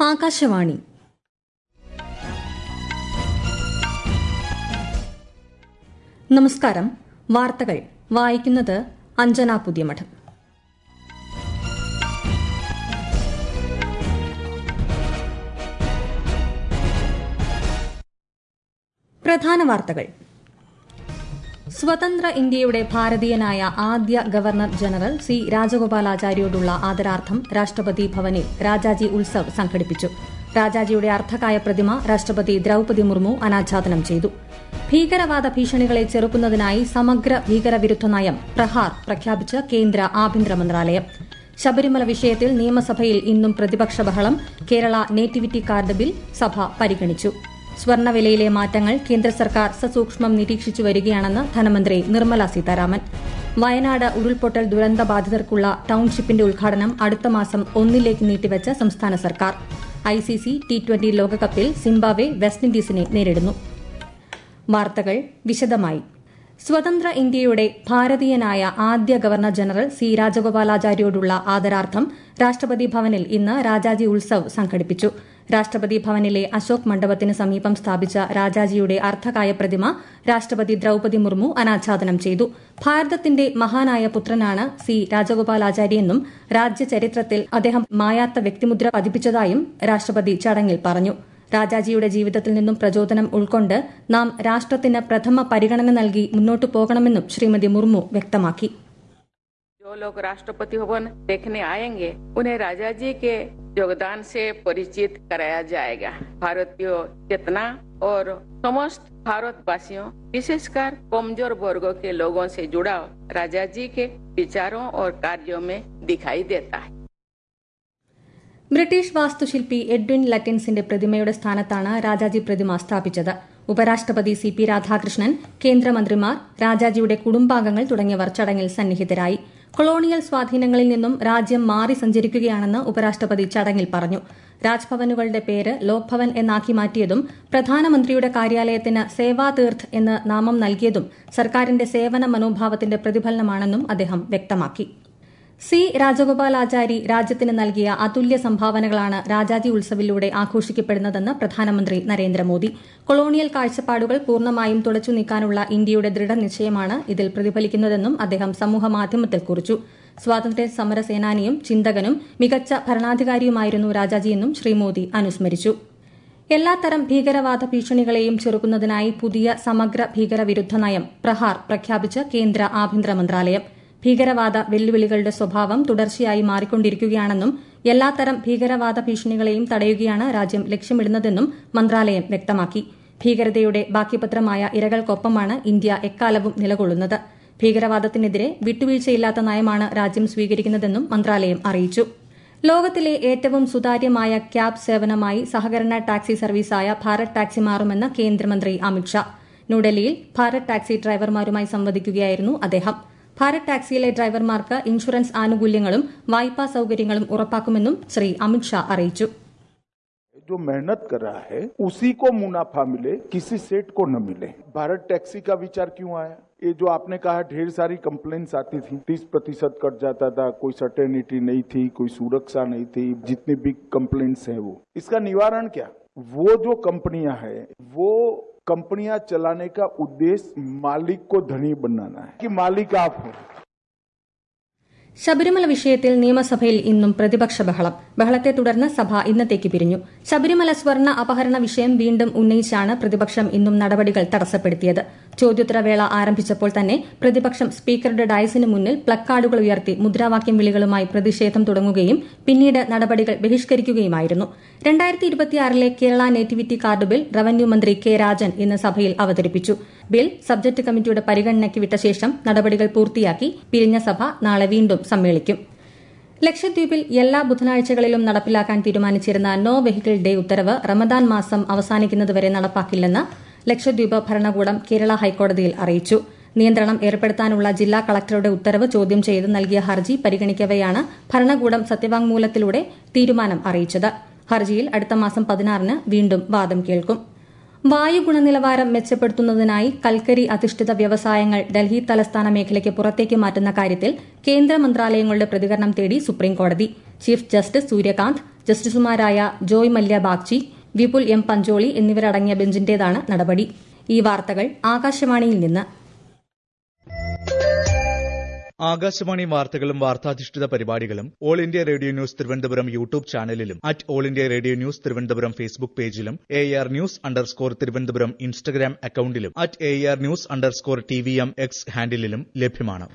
ആകാശവാണി നമസ്കാരം വാർത്തകൾ വായിക്കുന്നത് അഞ്ജന പുതിയമഠം പ്രധാന വാർത്തകൾ സ്വതന്ത്ര ഇന്ത്യയുടെ ഭാരതീയനായ ആദ്യ ഗവർണർ ജനറൽ സി രാജഗോപാലാചാര്യോടുള്ള ആദരാർത്ഥം രാഷ്ട്രപതി ഭവനിൽ രാജാജി ഉത്സവ് സംഘടിപ്പിച്ചു രാജാജിയുടെ അർദ്ധകായ പ്രതിമ രാഷ്ട്രപതി ദ്രൌപതി മുർമു അനാച്ഛാദനം ചെയ്തു ഭീകരവാദ ഭീഷണികളെ ചെറുക്കുന്നതിനായി സമഗ്ര ഭീകരവിരുദ്ധ നയം പ്രഹാർ പ്രഖ്യാപിച്ച് കേന്ദ്ര ആഭ്യന്തര മന്ത്രാലയം ശബരിമല വിഷയത്തിൽ നിയമസഭയിൽ ഇന്നും പ്രതിപക്ഷ ബഹളം കേരള നേറ്റിവിറ്റി കാർഡ് ബിൽ സഭ പരിഗണിച്ചു സ്വർണ്ണവിലയിലെ മാറ്റങ്ങൾ കേന്ദ്ര സർക്കാർ സസൂക്ഷ്മം നിരീക്ഷിച്ചു വരികയാണെന്ന് ധനമന്ത്രി നിർമ്മല സീതാരാമൻ വയനാട് ഉരുൾപൊട്ടൽ ദുരന്ത ബാധിതർക്കുള്ള ടൌൺഷിപ്പിന്റെ ഉദ്ഘാടനം അടുത്ത മാസം ഒന്നിലേക്ക് നീട്ടിവെച്ച സംസ്ഥാന സർക്കാർ ഐസിസി ടി ട്വന്റി ലോകകപ്പിൽ സിംബാബ്വെ വെസ്റ്റ് ഇൻഡീസിനെ നേരിടുന്നു വാർത്തകൾ വിശദമായി സ്വതന്ത്ര ഇന്ത്യയുടെ ഭാരതീയനായ ആദ്യ ഗവർണർ ജനറൽ സി രാജഗോപാലാചാര്യോടുള്ള ആദരാർത്ഥം രാഷ്ട്രപതി ഭവനിൽ ഇന്ന് രാജാജി ഉത്സവ് സംഘടിപ്പിച്ചു രാഷ്ട്രപതി ഭവനിലെ അശോക് മണ്ഡപത്തിന് സമീപം സ്ഥാപിച്ച രാജാജിയുടെ അർദ്ധകായ പ്രതിമ രാഷ്ട്രപതി ദ്രൌപതി മുർമു അനാച്ഛാദനം ചെയ്തു ഭാരതത്തിന്റെ മഹാനായ പുത്രനാണ് സി രാജഗോപാലാചാര്യയെന്നും രാജ്യചരിത്രത്തിൽ അദ്ദേഹം മായാത്ത വ്യക്തിമുദ്ര പതിപ്പിച്ചതായും രാഷ്ട്രപതി ചടങ്ങിൽ പറഞ്ഞു രാജാജിയുടെ ജീവിതത്തിൽ നിന്നും പ്രചോദനം ഉൾക്കൊണ്ട് നാം രാഷ്ട്രത്തിന് പ്രഥമ പരിഗണന നൽകി മുന്നോട്ടു പോകണമെന്നും ശ്രീമതി മുർമു വ്യക്തമാക്കി जो लोग राष्ट्रपति भवन देखने आएंगे उन्हें राजा जी के योगदान से परिचित कराया जाएगा भारतीय चेतना और समस्त भारतवासियों विशेषकर कमजोर वर्गों के लोगों से जुड़ाव राजा जी के विचारों और कार्यों में दिखाई देता है ബ്രിട്ടീഷ് വാസ്തുശില്പി എഡ്വിൻ ലറ്റിൻസിന്റെ പ്രതിമയുടെ സ്ഥാനത്താണ് രാജാജി പ്രതിമ സ്ഥാപിച്ചത് ഉപരാഷ്ട്രപതി സി പി രാധാകൃഷ്ണൻ കേന്ദ്രമന്ത്രിമാർ രാജാജിയുടെ കുടുംബാംഗങ്ങൾ തുടങ്ങിയവർ ചടങ്ങിൽ സന്നിഹിതരായി കൊളോണിയൽ സ്വാധീനങ്ങളിൽ നിന്നും രാജ്യം മാറി സഞ്ചരിക്കുകയാണെന്ന് ഉപരാഷ്ട്രപതി ചടങ്ങിൽ പറഞ്ഞു രാജ്ഭവനുകളുടെ പേര് ലോക്ഭവൻ എന്നാക്കി മാറ്റിയതും പ്രധാനമന്ത്രിയുടെ കാര്യാലയത്തിന് സേവാതീർത്ത് എന്ന് നാമം നൽകിയതും സർക്കാരിന്റെ സേവന മനോഭാവത്തിന്റെ പ്രതിഫലനമാണെന്നും അദ്ദേഹം വ്യക്തമാക്കി സി രാജഗോപാലാചാരി രാജ്യത്തിന് നൽകിയ അതുല്യ സംഭാവനകളാണ് രാജാജി ഉത്സവിലൂടെ ആഘോഷിക്കപ്പെടുന്നതെന്ന് പ്രധാനമന്ത്രി നരേന്ദ്രമോദി കൊളോണിയൽ കാഴ്ചപ്പാടുകൾ പൂർണ്ണമായും തുടച്ചു നീക്കാനുള്ള ഇന്ത്യയുടെ ദൃഢനിശ്ചയമാണ് ഇതിൽ പ്രതിഫലിക്കുന്നതെന്നും അദ്ദേഹം സമൂഹമാധ്യമത്തിൽ കുറിച്ചു സ്വാതന്ത്ര്യ സമര സേനാനിയും ചിന്തകനും മികച്ച ഭരണാധികാരിയുമായിരുന്നു രാജാജിയെന്നും ശ്രീ മോദി അനുസ്മരിച്ചു എല്ലാത്തരം ഭീകരവാദ ഭീഷണികളെയും ചെറുക്കുന്നതിനായി പുതിയ സമഗ്ര ഭീകരവിരുദ്ധ നയം പ്രഹാർ പ്രഖ്യാപിച്ച് കേന്ദ്ര ആഭ്യന്തര മന്ത്രാലയം ഭീകരവാദ വെല്ലുവിളികളുടെ സ്വഭാവം തുടർച്ചയായി മാറിക്കൊണ്ടിരിക്കുകയാണെന്നും എല്ലാത്തരം ഭീകരവാദ ഭീഷണികളെയും തടയുകയാണ് രാജ്യം ലക്ഷ്യമിടുന്നതെന്നും മന്ത്രാലയം വ്യക്തമാക്കി ഭീകരതയുടെ ബാക്കിപത്രമായ ഇരകൾക്കൊപ്പമാണ് ഇന്ത്യ എക്കാലവും നിലകൊള്ളുന്നത് ഭീകരവാദത്തിനെതിരെ വിട്ടുവീഴ്ചയില്ലാത്ത നയമാണ് രാജ്യം സ്വീകരിക്കുന്നതെന്നും മന്ത്രാലയം അറിയിച്ചു ലോകത്തിലെ ഏറ്റവും സുതാര്യമായ ക്യാബ് സേവനമായി സഹകരണ ടാക്സി സർവീസായ ഭാരത് ടാക്സി മാറുമെന്ന് കേന്ദ്രമന്ത്രി അമിത്ഷാ ന്യൂഡൽഹിയിൽ ഭാരത് ടാക്സി ഡ്രൈവർമാരുമായി സംവദിക്കുകയായിരുന്നു അദ്ദേഹം ഭാരത് ടാക്സിയിലെ ഡ്രൈവർമാർക്ക് ഇൻഷുറൻസ് ആനുകൂല്യങ്ങളും വായ്പാ സൌകര്യങ്ങളും ഉറപ്പാക്കുമെന്നും ശ്രീ അമിത്ഷാ അറിയിച്ചു जो मेहनत कर रहा है उसी को मुनाफा मिले किसी सेठ को न मिले भारत टैक्सी का विचार क्यों आया ये जो आपने कहा ढेर सारी कंप्लेन्स आती थी तीस प्रतिशत कट जाता था कोई सर्टेनिटी नहीं थी कोई सुरक्षा नहीं थी जितनी भी कंप्लेन्स हैं वो इसका निवारण क्या वो जो कंपनियां हैं वो कंपनियां चलाने का उद्देश्य मालिक को धनी बनाना है कि मालिक आप हो ശബരിമല വിഷയത്തിൽ നിയമസഭയിൽ ഇന്നും പ്രതിപക്ഷ ബഹളം ബഹളത്തെ തുടർന്ന് സഭ ഇന്നത്തേക്ക് പിരിഞ്ഞു ശബരിമല സ്വർണ്ണ അപഹരണ വിഷയം വീണ്ടും ഉന്നയിച്ചാണ് പ്രതിപക്ഷം ഇന്നും നടപടികൾ തടസ്സപ്പെടുത്തിയത് ചോദ്യോത്തരവേള ആരംഭിച്ചപ്പോൾ തന്നെ പ്രതിപക്ഷം സ്പീക്കറുടെ ഡയസിന് മുന്നിൽ പ്ലക്കാർഡുകൾ ഉയർത്തി മുദ്രാവാക്യം വിളികളുമായി പ്രതിഷേധം തുടങ്ങുകയും പിന്നീട് നടപടികൾ ബഹിഷ്കരിക്കുകയുമായിരുന്നു രണ്ടായിരത്തി ഇരുപത്തിയാറിലെ Kerala nativity card bill revenue മന്ത്രി കെ രാജൻ ഇന്ന് സഭയിൽ അവതരിപ്പിച്ചു ബിൽ സബ്ജക്ട് കമ്മിറ്റിയുടെ പരിഗണനയ്ക്ക് വിട്ട ശേഷം നടപടികൾ പൂർത്തിയാക്കി പിരിഞ്ഞ സഭ നാളെ വീണ്ടും സമ്മേളിക്കും ലക്ഷദ്വീപിൽ എല്ലാ ബുധനാഴ്ചകളിലും നടപ്പിലാക്കാൻ തീരുമാനിച്ചിരുന്ന നോ വെഹിക്കിൾ ഡേ ഉത്തരവ് റമദാൻ മാസം അവസാനിക്കുന്നതുവരെ നടപ്പാക്കില്ലെന്ന് ലക്ഷദ്വീപ് ഭരണകൂടം കേരള ഹൈക്കോടതിയിൽ അറിയിച്ചു നിയന്ത്രണം ഏർപ്പെടുത്താനുള്ള ജില്ലാ കളക്ടറുടെ ഉത്തരവ് ചോദ്യം ചെയ്ത് നൽകിയ ഹർജി പരിഗണിക്കവെയാണ് ഭരണകൂടം സത്യവാങ്മൂലത്തിലൂടെ തീരുമാനം അറിയിച്ചത് ഹർജിയിൽ അടുത്ത മാസം പതിനാറിന് വീണ്ടും വാദം കേൾക്കും വായു ഗുണനിലവാരം മെച്ചപ്പെടുത്തുന്നതിനായി കൽക്കരി അധിഷ്ഠിത വ്യവസായങ്ങൾ ഡൽഹി തലസ്ഥാന മേഖലയ്ക്ക് പുറത്തേക്ക് മാറ്റുന്ന കാര്യത്തിൽ കേന്ദ്ര മന്ത്രാലയങ്ങളുടെ പ്രതികരണം തേടി സുപ്രീംകോടതി ചീഫ് ജസ്റ്റിസ് സൂര്യകാന്ത് ജസ്റ്റിസുമാരായ ജോയ് മല്യ ബാഗ്ചി വിപുൽ എം പഞ്ചോളി എന്നിവരടങ്ങിയ ബെഞ്ചിന്റേതാണ് നടപടി ഈ വാർത്തകൾ ആകാശവാണിയിൽ നിന്ന് ആകാശവാണി വാർത്തകളും വാർത്താധിഷ്ഠിത പരിപാടികളും all India radio news Thiruvananthapuram YouTube ചാനലിലും at all India radio news Thiruvananthapuram Facebook പേജിലും A R news underscore Thiruvananthapuram Instagram അക്കൌണ്ടിലും at A R news underscore T V M X ഹാൻഡിലും ലഭ്യമാണ്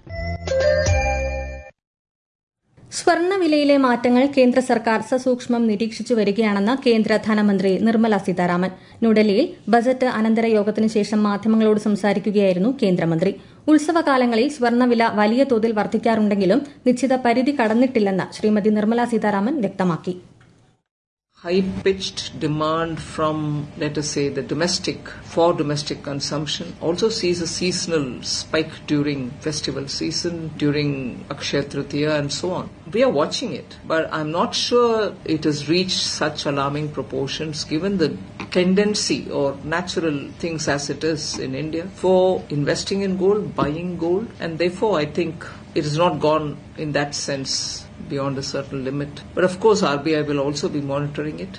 സ്വർണ്ണവിലയിലെ മാറ്റങ്ങൾ കേന്ദ്ര സർക്കാർ സസൂക്ഷ്മം നിരീക്ഷിച്ചു വരികയാണെന്ന് കേന്ദ്ര ധനമന്ത്രി നിർമ്മല സീതാരാമൻ ന്യൂഡൽഹിയിൽ ബജറ്റ് അനന്തര യോഗത്തിനു ശേഷം മാധ്യമങ്ങളോട് സംസാരിക്കുകയായിരുന്നു കേന്ദ്രമന്ത്രി ഉത്സവകാലങ്ങളിൽ സ്വർണ്ണവില വലിയ തോതിൽ വർദ്ധിക്കാറുണ്ടെങ്കിലും നിശ്ചിത പരിധി കടന്നിട്ടില്ലെന്ന് ശ്രീമതി നിർമ്മല സീതാരാമൻ വ്യക്തമാക്കി high pitched demand from, let us say, the domestic, for domestic consumption, also sees a seasonal spike during festival season, during Akshaya Tritiya and so on. We are watching it, but I'm not sure it has reached such alarming proportions given the tendency or natural things as it is in India for investing in gold, buying gold, and therefore I think it has not gone in that sense beyond a certain limit. But of course, RBI will also be monitoring it.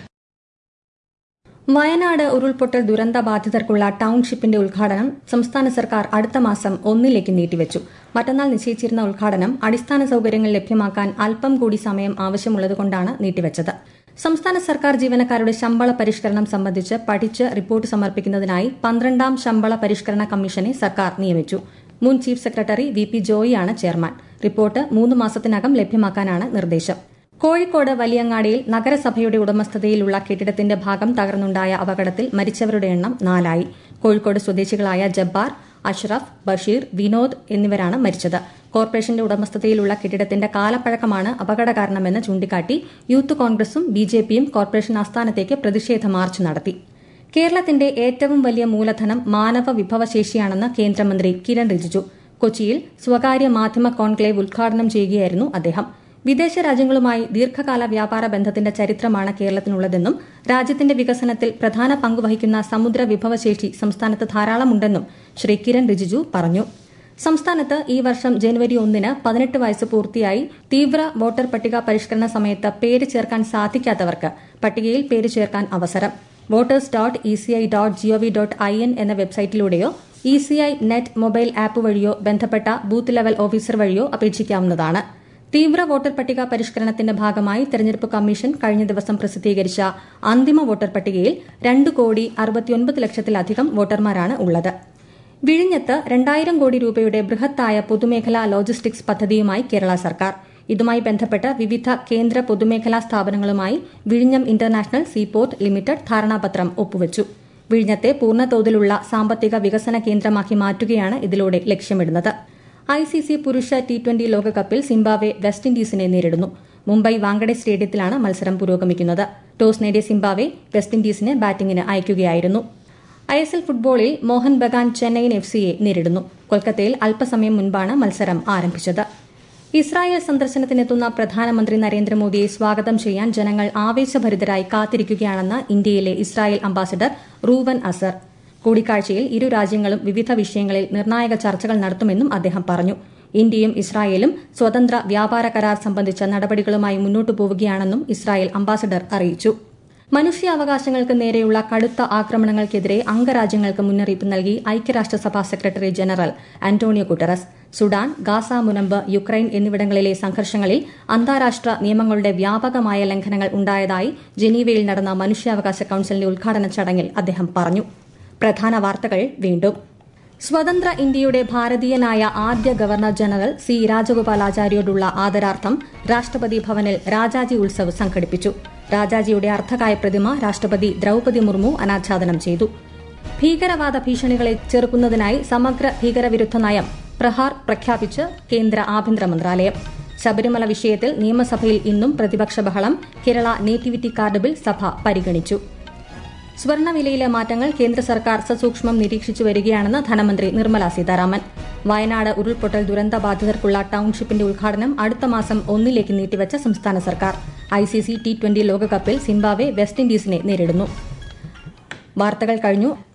Wayanad ഉരുൾപൊട്ടൽ ദുരന്ത ബാധിതർക്കുള്ള ടൌൺഷിപ്പിന്റെ ഉദ്ഘാടനം സംസ്ഥാന സർക്കാർ അടുത്ത മാസം ഒന്നിലേക്ക് നീട്ടിവച്ചു മറ്റന്നാൾ നിശ്ചയിച്ചിരുന്ന ഉദ്ഘാടനം അടിസ്ഥാന സൌകര്യങ്ങൾ ലഭ്യമാക്കാൻ അല്പം കൂടി സമയം ആവശ്യമുള്ളതുകൊണ്ടാണ് നീട്ടിവച്ചത് സംസ്ഥാന സർക്കാർ ജീവനക്കാരുടെ ശമ്പള പരിഷ്കരണം സംബന്ധിച്ച് പഠിച്ച് റിപ്പോർട്ട് സമർപ്പിക്കുന്നതിനായി പന്ത്രണ്ടാം ശമ്പള പരിഷ്കരണ കമ്മീഷനെ സർക്കാർ നിയമിച്ചു മുൻ ചീഫ് സെക്രട്ടറി വി പി ജോയിയാണ് ചെയർമാൻ റിപ്പോർട്ട് മൂന്ന് മാസത്തിനകം ലഭ്യമാക്കാനാണ് നിർദ്ദേശം കോഴിക്കോട് വലിയങ്ങാടിയിൽ നഗരസഭയുടെ ഉടമസ്ഥതയിലുള്ള കെട്ടിടത്തിന്റെ ഭാഗം തകർന്നുണ്ടായ അപകടത്തിൽ മരിച്ചവരുടെ എണ്ണം നാലായി കോഴിക്കോട് സ്വദേശികളായ ജബ്ബാർ അഷ്റഫ് ബഷീർ വിനോദ് എന്നിവരാണ് മരിച്ചത് കോർപ്പറേഷന്റെ ഉടമസ്ഥതയിലുള്ള കെട്ടിടത്തിന്റെ കാലപ്പഴക്കമാണ് അപകട കാരണമെന്ന് ചൂണ്ടിക്കാട്ടി യൂത്ത് കോൺഗ്രസും ബിജെപിയും കോർപ്പറേഷൻ ആസ്ഥാനത്തേക്ക് പ്രതിഷേധ മാർച്ച് നടത്തി കേരളത്തിന്റെ ഏറ്റവും വലിയ മൂലധനം മാനവ വിഭവശേഷിയാണെന്ന് കേന്ദ്രമന്ത്രി കിരൺ റിജിജു കൊച്ചിയിൽ സ്വകാര്യ മാധ്യമ കോൺക്ലേവ് ഉദ്ഘാടനം ചെയ്യുകയായിരുന്നു അദ്ദേഹം വിദേശ രാജ്യങ്ങളുമായി ദീർഘകാല വ്യാപാര ബന്ധത്തിന്റെ ചരിത്രമാണ് കേരളത്തിനുള്ളതെന്നും രാജ്യത്തിന്റെ വികസനത്തിൽ പ്രധാന പങ്കുവഹിക്കുന്ന സമുദ്ര വിഭവശേഷി സംസ്ഥാനത്ത് ധാരാളമുണ്ടെന്നും ശ്രീ കിരൺ റിജിജു പറഞ്ഞു സംസ്ഥാനത്ത് ഈ വർഷം ജനുവരി ഒന്നിന് പതിനെട്ട് വയസ്സ് പൂർത്തിയായി തീവ്ര വോട്ടർ പട്ടിക പരിഷ്കരണ സമയത്ത് പേര് ചേർക്കാൻ സാധിക്കാത്തവർക്ക് പട്ടികയിൽ പേര് ചേർക്കാൻ അവസരം voters dot E C I dot G O V dot I N എന്ന വെബ്സൈറ്റിലൂടെയോ E C I net mobile app വഴിയോ ബന്ധപ്പെട്ട ബൂത്ത് ലെവൽ ഓഫീസർ വഴിയോ അപേക്ഷിക്കാവുന്നതാണ് തീവ്ര വോട്ടർ പട്ടിക പരിഷ്കരണത്തിന്റെ ഭാഗമായി തെരഞ്ഞെടുപ്പ് കമ്മീഷൻ കഴിഞ്ഞ ദിവസം പ്രസിദ്ധീകരിച്ച അന്തിമ വോട്ടർ പട്ടികയിൽ രണ്ട് കോടി അറുപത്തിയൊൻപത് ലക്ഷത്തിലധികം വോട്ടർമാരാണ് ഉള്ളത് വിഴിഞ്ഞത്ത് രണ്ടായിരം കോടി രൂപയുടെ ബൃഹത്തായ പൊതുമേഖലാ ലോജിസ്റ്റിക്സ് പദ്ധതിയുമായി കേരള സർക്കാർ ഇതുമായി ബന്ധപ്പെട്ട് വിവിധ കേന്ദ്ര പൊതുമേഖലാ സ്ഥാപനങ്ങളുമായി വിഴിഞ്ഞം ഇന്റർനാഷണൽ സീപോർട്ട് ലിമിറ്റഡ് ധാരണാപത്രം ഒപ്പുവച്ചു വിഴിഞ്ഞത്തെ പൂർണ്ണതോതിലുള്ള സാമ്പത്തിക വികസന കേന്ദ്രമാക്കി മാറ്റുകയാണ് ഇതിലൂടെ ലക്ഷ്യമിടുന്നത് ഐ സി സി പുരുഷ ടി ട്വന്റി ലോകകപ്പിൽ സിംബാബ്വെ വെസ്റ്റ് ഇൻഡീസിനെ നേരിടുന്നു മുംബൈ വാങ്കഡെ സ്റ്റേഡിയത്തിലാണ് മത്സരം പുരോഗമിക്കുന്നത് ടോസ് നേടിയ സിംബാബ്വെ വെസ്റ്റ് ഇൻഡീസിനെ ബാറ്റിംഗിന് അയക്കുകയായിരുന്നു ഐ എസ് എൽ ഫുട്ബോളിൽ മോഹൻ ബഗാൻ ചെന്നൈയിൻ എഫ് സിയെ നേരിടുന്നു കൊൽക്കത്തയിൽ അല്പസമയം മുൻപാണ് മത്സരം ആരംഭിച്ചത് ഇസ്രായേൽ സന്ദർശനത്തിനെത്തുന്ന പ്രധാനമന്ത്രി നരേന്ദ്രമോദിയെ സ്വാഗതം ചെയ്യാൻ ജനങ്ങൾ ആവേശഭരിതരായി കാത്തിരിക്കുകയാണെന്ന് ഇന്ത്യയിലെ ഇസ്രായേൽ അംബാസിഡർ റൂവൻ അസർ കൂടിക്കാഴ്ചയിൽ ഇരു രാജ്യങ്ങളും വിവിധ വിഷയങ്ങളിൽ നിർണായക ചർച്ചകൾ നടത്തുമെന്നും അദ്ദേഹം പറഞ്ഞു ഇന്ത്യയും ഇസ്രായേലും സ്വതന്ത്ര വ്യാപാര കരാർ സംബന്ധിച്ച നടപടികളുമായി മുന്നോട്ടു പോവുകയാണെന്നും ഇസ്രായേൽ അംബാസിഡർ അറിയിച്ചു മനുഷ്യാവകാശങ്ങൾക്ക് നേരെയുള്ള കടുത്ത ആക്രമണങ്ങൾക്കെതിരെ അംഗരാജ്യങ്ങൾക്ക് മുന്നറിയിപ്പ് നൽകി ഐക്യരാഷ്ട്രസഭാ secretary general Antonio Guterres Sudan Gaza മുനമ്പ് യുക്രൈൻ എന്നിവിടങ്ങളിലെ സംഘർഷങ്ങളിൽ അന്താരാഷ്ട്ര നിയമങ്ങളുടെ വ്യാപകമായ ലംഘനങ്ങൾ ഉണ്ടായതായി ജനീവയിൽ നടന്ന മനുഷ്യാവകാശ കൌൺസിലിന്റെ ഉദ്ഘാടന ചടങ്ങിൽ അദ്ദേഹം പറഞ്ഞു പ്രധാന വാർത്തകൾ വീണ്ടും സ്വതന്ത്ര ഇന്ത്യയുടെ ഭാരതീയനായ ആദ്യ ഗവർണർ ജനറൽ സി രാജഗോപാലാചാര്യോടുള്ള ആദരാർത്ഥം രാഷ്ട്രപതി ഭവനിൽ രാജാജി ഉത്സവ് സംഘടിപ്പിച്ചു രാജാജിയുടെ അർദ്ധകായ പ്രതിമ രാഷ്ട്രപതി ദ്രൌപതി മുർമു അനാച്ഛാദനം ചെയ്തു ഭീകരവാദ ഭീഷണികളെ ചെറുക്കുന്നതിനായി സമഗ്ര ഭീകരവിരുദ്ധ നയം പ്രഹാർ പ്രഖ്യാപിച്ച് കേന്ദ്ര ആഭ്യന്തര മന്ത്രാലയം ശബരിമല വിഷയത്തിൽ നിയമസഭയിൽ ഇന്നും പ്രതിപക്ഷ ബഹളം കേരള നേറ്റിവിറ്റി കാർഡ് ബിൽ സഭ പരിഗണിച്ചു സ്വർണ്ണവിലയിലെ മാറ്റങ്ങൾ കേന്ദ്ര സർക്കാർ സസൂക്ഷ്മം നിരീക്ഷിച്ചു വരികയാണെന്ന് ധനമന്ത്രി നിർമ്മല സീതാരാമൻ വയനാട് ഉരുൾപൊട്ടൽ ദുരന്ത ബാധിതർക്കുള്ള ടൌൺഷിപ്പിന്റെ ഉദ്ഘാടനം അടുത്ത മാസം ഒന്നിലേക്ക് നീട്ടിവച്ച സംസ്ഥാന സർക്കാർ ഐസിസി ടി ട്വന്റി ലോകകപ്പിൽ സിംബാബ്വെ വെസ്റ്റ് ഇൻഡീസിനെ നേരിടുന്നു വാർത്തകൾ കഴിഞ്ഞു